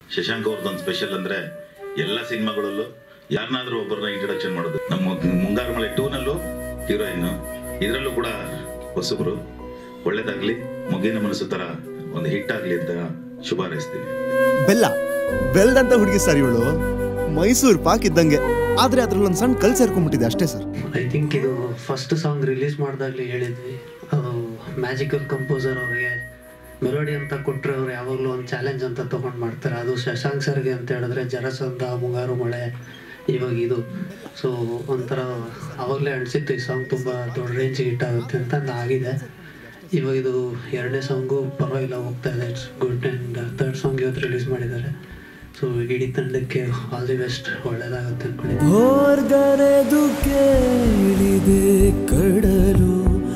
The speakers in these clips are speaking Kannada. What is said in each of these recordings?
ಶಶಾಂಕ್ ಅವ್ರದ್ದೊಂದು ಸ್ಪೆಷಲ್ ಅಂದ್ರೆ ಎಲ್ಲ ಸಿನಿಮಾಗಳಲ್ಲೂ ಯಾರನ್ನಾದ್ರೂ ಒಬ್ಬರನ್ನ ಇಂಟ್ರಡಕ್ಷನ್ ಮಾಡೋದು ನಮ್ಮ ಮುಂಗಾರು ಮಳೆ ಟೂನಲ್ಲೂ ಹೀರೋಯಿನ್ ಇದರಲ್ಲೂ ಕೂಡ ಹೊಸಬರು ಒಳ್ಳೇದಾಗ್ಲಿ ಮುಗಿನ ಮನಸ್ಸು ತರ ಒಂದು ಹಿಟ್ ಆಗ್ಲಿ ಅಂತ ಶುಭ ಹಾರೈಸ್ತೀನಿ ಬೆಲ್ಲ ಬೆಲ್ದಂತ ಹುಡುಗಿ ಸರ್ ಇವಳು ಮೈಸೂರು ಪಾಕ್ ಇದ್ದಂಗೆ ಆದ್ರೆ ಅದ್ರಲ್ಲಿ ಒಂದು ಸಣ್ಣ ಕಲ್ ಸೇರ್ಕೊಂಡ್ಬಿಟ್ಟಿದೆ ಅಷ್ಟೇ ಸರ್ ಐ ಥಿಂಕ್ ಇದು ಫಸ್ಟ್ ಸಾಂಗ್ ರಿಲೀಸ್ ಮಾಡಿದಾಗಲೇ ಹೇಳಿದ್ವಿ ಅದು ಮ್ಯಾಜಿಕಲ್ ಕಂಪೋಸರ್ ಅವರಿಗೆ ಮೆಲೋಡಿ ಅಂತ ಕೊಟ್ಟರೆ ಅವ್ರು ಯಾವಾಗಲೂ ಒಂದು ಚಾಲೆಂಜ್ ಅಂತ ತೊಗೊಂಡು ಮಾಡ್ತಾರೆ ಅದು ಶಶಾಂಕ್ ಸರ್ಗೆ ಅಂತ ಹೇಳಿದ್ರೆ ಜರಸಂದ ಮುಂಗಾರು ಮಳೆ ಇವಾಗ ಇದು ಸೊ ಒಂಥರ ಆವಾಗಲೇ ಅನಿಸಿತ್ತು ಈ ಸಾಂಗ್ ತುಂಬ ದೊಡ್ಡ ರೇಂಜಿಗೆ ಹಿಟ್ ಆಗುತ್ತೆ ಅಂತ ಅದು ಆಗಿದೆ ಇವಾಗ ಇದು ಎರಡನೇ ಸಾಂಗು ಪರವಾಗಿಲ್ಲ ಹೋಗ್ತಾ ಇದೆ it's good and third song ಇವತ್ತು ರಿಲೀಸ್ ಮಾಡಿದ್ದಾರೆ ಸೊ ಇಡೀ ತಂಡಕ್ಕೆ ಆಲ್ ದಿ ಬೆಸ್ಟ್ ಒಳ್ಳೇದಾಗುತ್ತೆ ಅಂದ್ಕೊಂಡಿದ್ದೀನಿ ಓರ್ಗರೆದು ಕೇಳಿದೆ ಕಡಲು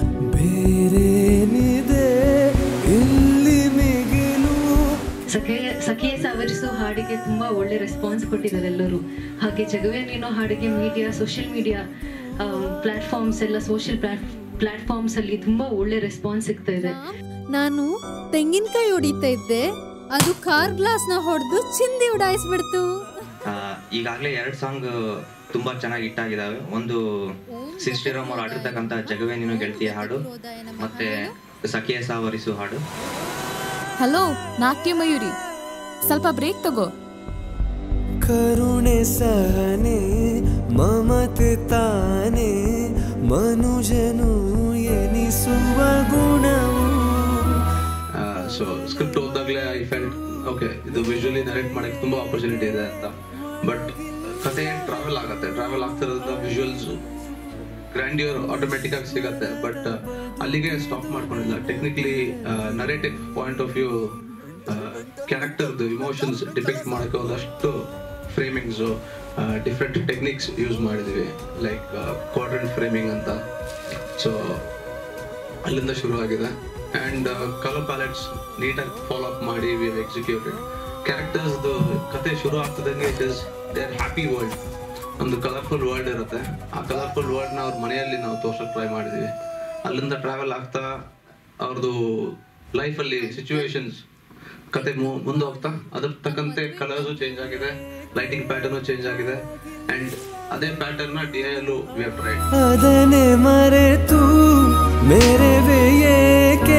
ಬೇರೇನಿದೆ ಇಲ್ಲಿ ಮಿಗಿಲು ಸಖಿಯ ಸಖಿಯ ಸಾವರಿಸೋ ಹಾಡಿಗೆ ತುಂಬಾ ಒಳ್ಳೆ ರೆಸ್ಪಾನ್ಸ್ ಕೊಟ್ಟಿದ್ದಾರೆ ಎಲ್ಲರೂ ಹಾಗೆ ಜಗವೇ ನೀನೋ ಹಾಡಿಗೆ ಮೀಡಿಯಾ ಸೋಷಿಯಲ್ ಮೀಡಿಯಾ ಪ್ಲಾಟ್ಫಾರ್ಮ್ಸ್ ಎಲ್ಲ ಸೋಷಿಯಲ್ ಪ್ಲಾಟ್ಫಾರ್ಮ್ಸ್ ಅಲ್ಲಿ ತುಂಬಾ ಒಳ್ಳೆ ರೆಸ್ಪಾನ್ಸ್ ಸಿಗ್ತಾ ಇದೆ ನಾನು ತೆಂಗಿನಕಾಯಿ ಹೊಡಿತಾ ಇದ್ದೆ ಅದು ಕಾರ್ ಗ್ಲಾಸ್ ನ ಹೊಡೆದು ಚಿಂದಿ ಉಡಾಯಿಸ್ಬಿಡ್ತು ಈಗಾಗಲೇ ಎರಡು ಸಾಂಗ್ ತುಂಬಾ ಚೆನ್ನಾಗಿ ಹಿಟ್ ಆಗಿದಾವೆ ಒಂದು ಸಿಸ್ಟಿರಮ್ ಅವ್ರು ಆಡಿರ್ತಕ್ಕಂಥ ಜಗವೇ ನೀನು ಗೆಳತಿಯ ಹಾಡು ಮತ್ತೆ ಸಖಿಯ ಸಾವರಿಸು ಹಾಡು ಹಲೋ ನಾಟ್ಯ ಮಯೂರಿ ಸ್ವಲ್ಪ ಬ್ರೇಕ್ ತಗೋ ಕರುಣೆ ಸಹನೆ ಮಮತೆ ತಾನೆ ಮನುಜನು ಎನಿಸುವ ಗುಣವು ಸೊ ಸ್ಕ್ರಿಪ್ಟ್ ಓದಾಗಲೇ ಐ ಫೆಲ್ಟ್ ಓಕೆ ಇದು ವಿಜುವಲಿ ನರೇಟ್ ಮಾಡಕ್ಕೆ ತುಂಬಾ ಆಪರ್ಚುನಿಟಿ ಇದೆ ಅಂತ ಬಟ್ ಕತೆ ಟ್ರಾವೆಲ್ ಆಗತ್ತೆ ಟ್ರಾವೆಲ್ ಆಗ್ತಿರೋದ್ರಿಂದ ವಿಜುವಲ್ಸ್ ಗ್ರ್ಯಾಂಡಿಯರ್ ಆಟೋಮೆಟಿಕ್ ಆಗಿ ಸಿಗತ್ತೆ ಬಟ್ ಅಲ್ಲಿಗೆ ಸ್ಟಾಪ್ ಮಾಡ್ಕೊಂಡಿಲ್ಲ technically narrative point of view ಕ್ಯಾರೆಕ್ಟರ್ದು ಇಮೋಷನ್ಸ್ ಡಿಪೆಕ್ಟ್ ಮಾಡೋಕ್ಕೆ ಒಂದಷ್ಟು ಫ್ರೇಮಿಂಗ್ಸು ಡಿಫ್ರೆಂಟ್ ಟೆಕ್ನಿಕ್ಸ್ ಯೂಸ್ ಮಾಡಿದ್ವಿ ಲೈಕ್ ಕ್ವಾಡ್ರೆಂಟ್ ಫ್ರೇಮಿಂಗ್ ಅಂತ ಸೊ ಅಲ್ಲಿಂದ ಶುರು ಆಗಿದೆ ಅಂಡ್ ಕಲರ್ ಪ್ಯಾಲೆಟ್ಸ್ ನೀಟಾಗಿ ಫಾಲೋ ಅಪ್ ಮಾಡಿ ವಿ ಎಕ್ಸಿಕ್ಯೂಟೆಡ್ ಕ್ಯಾರೆಕ್ಟರ್ಸ್ ಕತೆ ಶುರು ಆಗ್ತದಂಗೆ it is there happy world ಒಂದು ಕಲರ್ಫುಲ್ ವರ್ಲ್ಡ್ ಇರುತ್ತೆ ಆ ಕಲರ್ಫುಲ್ ವರ್ಲ್ಡ್ನ ಅವ್ರ ಮನೆಯಲ್ಲಿ ನಾವು ತೋರ್ಸಕ್ ಟ್ರೈ ಮಾಡಿದ್ವಿ ಅಲ್ಲಿಂದ ಟ್ರಾವೆಲ್ ಆಗ್ತಾ ಅವ್ರದ್ದು ಲೈಫಲ್ಲಿ ಸಿಚುವೇಶನ್ಸ್ ಕತೆ ಮು- ಮುಂದೆ ಹೋಗ್ತಾ ಅದ್ರ ತಕ್ಕಂತೆ ಕಲರ್ಸು ಚೇಂಜ್ ಆಗಿದೆ ಲೈಟಿಂಗ್ ಪ್ಯಾಟರ್ನು ಚೇಂಜ್ ಆಗಿದೆ ಅಂಡ್ ಅದೇ ಪ್ಯಾಟರ್ನ್ ಡಿ ಐ ಅಲ್ಲೂ ವಿ ಹ್ಯಾವ್ ಟ್ರೈಡ್ ಅದನೆ ಮರೆತು ಮೇರೆವೆ ಏಕೆ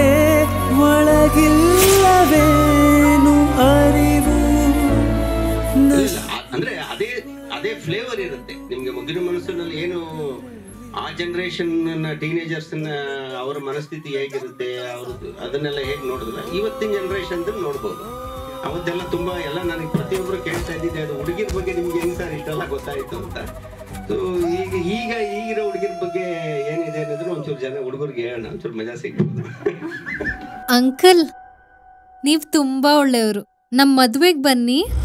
ಒಳಗಿಲ್ಲವೇನು ಅರಿವು ಇಲ್ಲ, ಆ- ಅಂದ್ರೆ ಅದೇ ಅದೇ ಫ್ಲೇವರ್ ಇರುತ್ತೆ ನಿಮ್ಗೆ ಮುಗಿನ ಮನಸ್ಸಿನಲ್ಲಿ ಏನು ಆ ಜನರೇಷನ್ ಟೀನೇಜರ್ಸ್ ಅವರ ಮನಸ್ಥಿತಿ ಹೇಗಿರುತ್ತೆ ಅವ್ರದ್ದು ಅದನ್ನೆಲ್ಲ ಹೇಗೆ ನೋಡಿದ್ರೆ ಇವತ್ತಿನ ಜನರೇಷನ್ ನೋಡ್ಬೋದು ಅವತ್ತೆಲ್ಲ ತುಂಬಾ ಎಲ್ಲ ನನಗೆ ಪ್ರತಿಯೊಬ್ರು ಕೇಳ್ತಾ ಇದ್ದಿದ್ದೆ ಅದು ಹುಡುಗಿರ ಬಗ್ಗೆ ನಿಮ್ಗೆ ಹೆಂಗ್ ಸರ್ ಇಷ್ಟೆಲ್ಲ ಗೊತ್ತಾಯ್ತು ಅಂತ ಸೊ ಈಗ ಈಗ ಈಗಿರೋ ಹುಡುಗಿರ ಬಗ್ಗೆ ಏನಿದೆ ಅನ್ನೋದನ್ನ ಒಂಚೂರು ಜನ ಹುಡುಗರಿಗೆ ಹೇಳೋಣ ಒಂಚೂರು ಮಜಾ ಸಿಗ್ಬೋದು ಅಂಕಲ್ ನೀವ್ ತುಂಬಾ ಒಳ್ಳೆಯವರು ನಮ್ ಮದ್ವೆಗ್ ಬನ್ನಿ